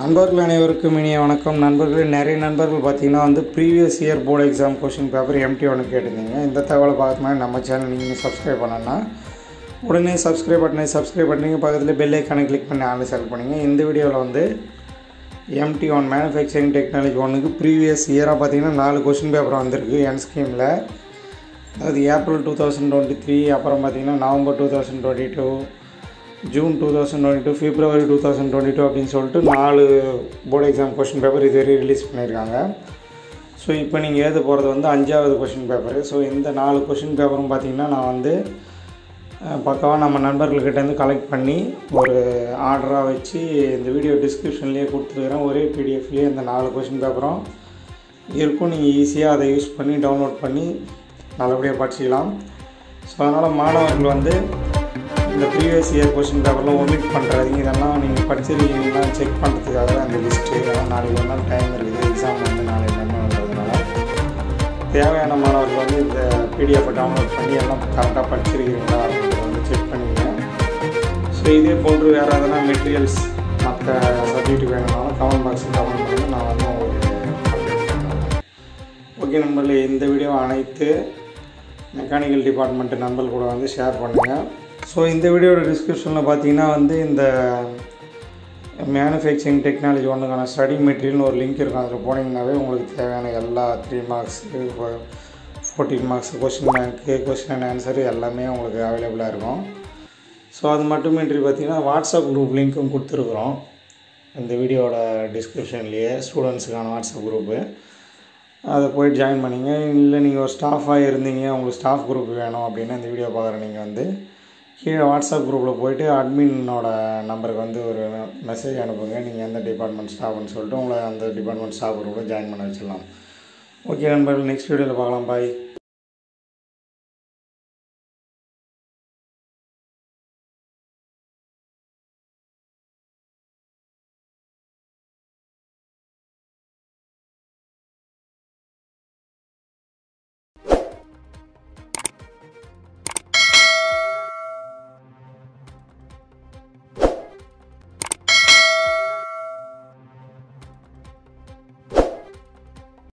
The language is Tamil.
நண்பர்கள் அனைவருக்கும் இனிய வணக்கம் நண்பர்கள் நிறைய நண்பர்கள் பார்த்தீங்கன்னா வந்து previous year board exam question paper MT ஒன்று கேட்டிருந்தீங்க இந்த தகவலை பார்க்கணும் நம்ம சேனல் நீங்கள் சப்ஸ்கிரைப் பண்ணனா உடனே சப்ஸ்கிரைப் பட்டனை சப்ஸ்கிரைப் பண்ணிங்க பக்கத்தில் பெல் ஐக்கானை கிளிக் பண்ணி ஆன் செலக்ட் பண்ணிங்க இந்த வீடியோவில் வந்து எம்டி ஒன் மேனுஃபேக்சரிங் டெக்னாலஜி ஒன்றுக்கு ப்ரீவியஸ் இயராக பார்த்தீங்கன்னா நாலு கொஷின் பேப்பர் வந்திருக்கு என் ஸ்கீமில் அது April two thousand twenty three அப்புறம் பார்த்தீங்கன்னா November two thousand twenty two June two thousand twenty two February two thousand twenty two அப்படின்னு சொல்லிட்டு நாலு போர்டு எக்ஸாம் கொஷின் பேப்பர் இதுவரை ரிலீஸ் பண்ணியிருக்காங்க ஸோ இப்போ நீங்கள் எழுத போகிறது வந்து அஞ்சாவது கொஷின் பேப்பரு ஸோ இந்த நாலு கொஷின் பேப்பரும் பார்த்தீங்கன்னா நான் வந்து அஹ், பக்காவாக நம்ம நண்பர்கள்கிட்டேருந்து கலெக்ட் பண்ணி ஒரு ஆர்டராக வச்சு இந்த வீடியோ டிஸ்கிரிப்ஷன்லேயே கொடுத்துருக்குறேன் ஒரே பிடிஎஃப்லேயே இந்த நாலு கொஷின் பேப்பரும் இருக்கும் நீங்கள் ஈஸியாக அதை யூஸ் பண்ணி டவுன்லோட் பண்ணி நல்லபடியாக படிச்சிக்கலாம் ஸோ அதனால் மாணவர்கள் வந்து இந்த ப்ரீவியஸ் இயர் கொஷின் பேப்பர்லாம் ஒமிட் பண்ணுறாதீங்க இதெல்லாம் நீங்கள் படிச்சிருக்கீங்களா செக் பண்ணுறதுக்காக தான் இந்த லிஸ்ட்டு இதெல்லாம் நாளைக்கு ஒரு நாள் டைம் இருக்குது எக்ஸாம் வந்து நாளைக்கு மறுநாள்ன்றதுனால தேவையான மாணவர்கள் வந்து இந்த பிடிஎஃப்பை டவுன்லோட் பண்ணி எல்லாம் கரெக்டாக படிச்சிருக்கீங்களா அப்படின்றத வந்து செக் பண்ணிங்க ஸோ இதே போன்று வேறு எதனா மெட்டீரியல்ஸ் மற்ற சப்ஜெக்ட் வேணும்னாலும் கமெண்ட் பாக்ஸில் கமெண்ட் பண்ணி நான் வந்து உங்களுக்கு update பண்றேன். ஓகே நண்பர்களே இந்த வீடியோ அனைத்து மெக்கானிக்கல் டிபார்ட்மெண்ட் நண்பர்கள் கூட வந்து ஷேர் பண்ணுங்கள் ஸோ இந்த வீடியோட டிஸ்கிரிப்ஷனில் பார்த்தீங்கன்னா வந்து இந்த மேனுஃபேக்சரிங் டெக்னாலஜி ஒன்றுக்கான ஸ்டடி மெட்டீரியல்னு ஒரு லிங்க் இருக்கும் அதில் போனீங்கன்னாவே உங்களுக்கு தேவையான எல்லா three marks fourteen marks question bank question and answer எல்லாமே உங்களுக்கு அவைலபிளாக இருக்கும் ஸோ அது மட்டுமின்றி பார்த்தீங்கன்னா வாட்ஸ்அப் குரூப் லிங்க்கும் கொடுத்துருக்குறோம் இந்த வீடியோட டிஸ்கிரிப்ஷன்லேயே ஸ்டூடெண்ட்ஸுக்கான வாட்ஸ்அப் குரூப்பு அதை போய் ஜாயின் பண்ணிங்க இல்லை நீங்கள் ஒரு ஸ்டாஃபாக இருந்தீங்க உங்களுக்கு ஸ்டாஃப் குரூப் வேணும் அப்படின்னா இந்த வீடியோ பார்க்குற நீங்கள் வந்து கீழே வாட்ஸ்அப் குரூப்பில் போயிட்டு அட்மினோட நம்பருக்கு வந்து ஒரு மெசேஜ் அனுப்புங்க நீங்கள் எந்த டிபார்ட்மெண்ட் ஸ்டாஃப்னு சொல்லிட்டு உங்களை அந்த டிபார்ட்மெண்ட் ஸ்டாஃப் குரூப்பில் ஜாயின் பண்ண வச்சிடலாம் ஓகே நண்பர்கள் நெக்ஸ்ட் வீடியோவில் பார்க்கலாம் பாய்